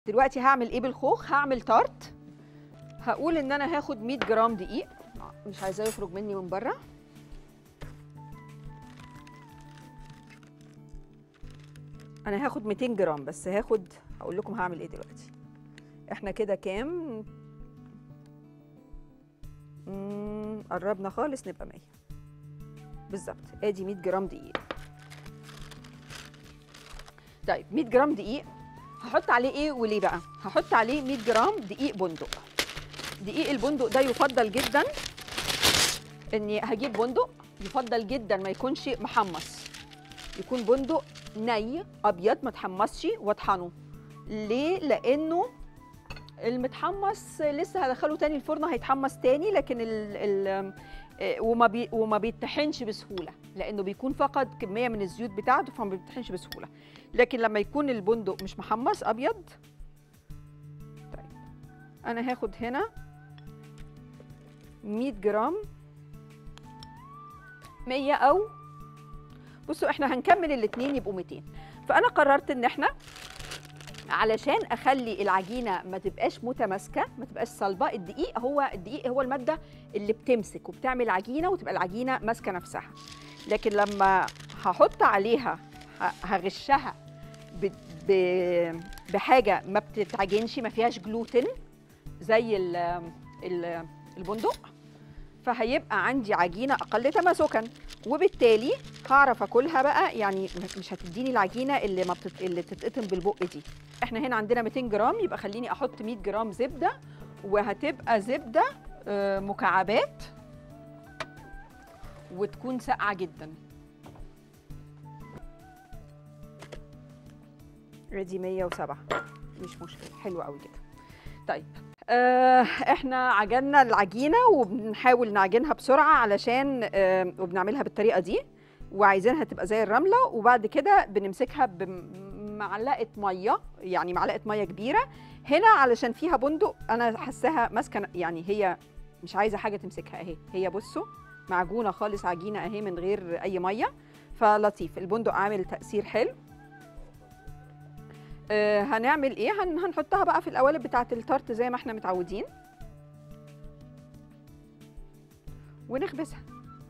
دلوقتي هعمل ايه بالخوخ هعمل تارت هقول ان انا هاخد 100 جرام دقيق مش عايزاه يخرج مني من بره انا هاخد 200 جرام بس هاخد هقول لكم هعمل ايه دلوقتي احنا كده كام مم، قربنا خالص نبقى 100 بالظبط ادي 100 جرام دقيق طيب 100 جرام دقيق هحط عليه ايه وليه بقى هحط عليه 100 جرام دقيق بندق دقيق البندق ده يفضل جدا اني هجيب بندق يفضل جدا ما يكونش محمص يكون بندق ني ابيض ما تحمصش واطحنه ليه لانه المتحمص لسه هدخله تاني الفرن هيتحمص تاني لكن ال ال آه، وما بي وما بيتطحنش بسهوله لانه بيكون فقد كميه من الزيوت بتاعته فما بيتطحنش بسهوله لكن لما يكون البندق مش محمص ابيض طيب انا هاخد هنا 100 جرام 100 او بصوا احنا هنكمل الاثنين يبقوا 200 فانا قررت ان احنا علشان اخلي العجينه ما تبقاش متماسكه ما تبقاش صلبه الدقيق هو الدقيق هو الماده اللي بتمسك وبتعمل عجينه وتبقى العجينه ماسكه نفسها لكن لما هحط عليها ه- هغشها ب- ب- بحاجه ما بتتعجنش ما فيهاش جلوتين زي ال ال البندق فهيبقى عندي عجينه اقل تماسكا وبالتالي هعرف اكلها بقى يعني مش هتديني العجينه اللي ما بتت... اللي تتقطم بالبق دي احنا هنا عندنا 200 جرام يبقى خليني احط 100 جرام زبده وهتبقى زبده آه، مكعبات وتكون ساقعه جدا ادي 107 مش مشكله حلوه قوي كده طيب آه احنا عجننا العجينه وبنحاول نعجنها بسرعه علشان آه وبنعملها بالطريقه دي وعايزينها تبقى زي الرمله وبعد كده بنمسكها بمعلقه ميه يعني معلقه ميه كبيره هنا علشان فيها بندق انا حاساها ماسكه يعني هي مش عايزه حاجه تمسكها اهي هي بصوا معجونه خالص عجينه اهي من غير اي ميه فلطيف البندق عامل تاثير حلو آه، هنعمل ايه هن هنحطها بقى في القوالب بتاعه التارت زي ما احنا متعودين ونخبزها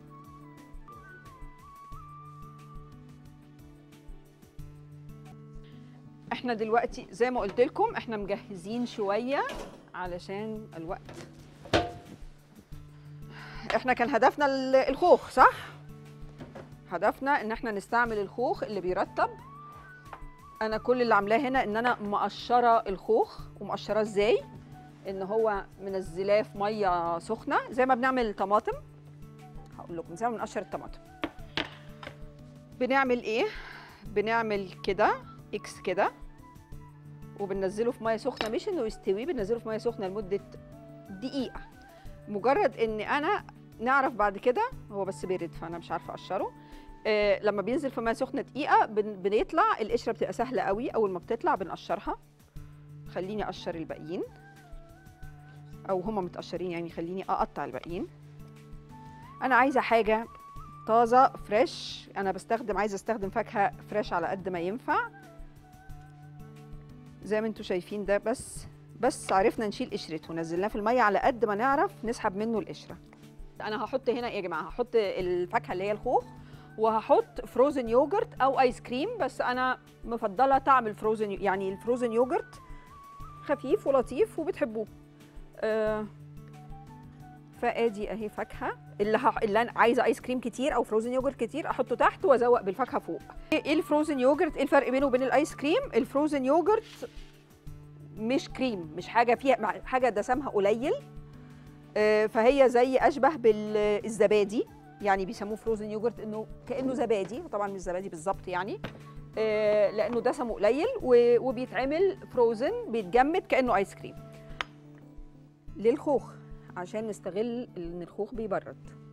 احنا دلوقتي زي ما قلت لكم احنا مجهزين شويه علشان الوقت احنا كان هدفنا ال- الخوخ صح هدفنا ان احنا نستعمل الخوخ اللي بيرطب انا كل اللي عاملاه هنا ان انا مقشره الخوخ ومقشراه ازاي ان هو منزلاه في ميه سخنه زي ما بنعمل الطماطم هقول لكم زي ما بنقشر الطماطم بنعمل ايه بنعمل كده اكس كده وبننزله في ميه سخنه مش انه يستوي بننزله في ميه سخنه لمده دقيقه مجرد ان انا نعرف بعد كده هو بس بيرد فانا مش عارفه اقشره آه، لما بينزل في ميه سخنه دقيقه بن- بنطلع القشره بتبقى سهله قوي اول ما بتطلع بنقشرها خليني اقشر الباقيين او هما متقشرين يعني خليني اقطع الباقيين انا عايزه حاجه طازه فريش انا بستخدم عايزه استخدم فاكهه فريش على قد ما ينفع زي ما انتم شايفين ده بس بس عرفنا نشيل قشرته نزلناه في الميه على قد ما نعرف نسحب منه القشره انا هحط هنا ايه يا جماعه هحط الفاكهه اللي هي الخوخ وهحط فروزن يوجرت او ايس كريم بس انا مفضله طعم الفروزن يعني الفروزن يوجرت خفيف ولطيف وبتحبوه آه فادي اهي فاكهه اللي ه... اللي انا عايزه ايس كريم كتير او فروزن يوجرت كتير احطه تحت وازوق بالفاكهه فوق ايه الفروزن يوجرت ايه الفرق بينه وبين الايس كريم الفروزن يوجرت مش كريم مش حاجه فيها مع- حاجه دسمها قليل آه، فهي زي اشبه بالزبادي يعني بيسموه فروزن يوجرت انه كانه زبادي طبعا مش زبادي بالظبط يعني آه، لانه دسمه قليل و- وبيتعمل فروزن بيتجمد كانه ايس كريم للخوخ عشان نستغل ان الخوخ بيبرد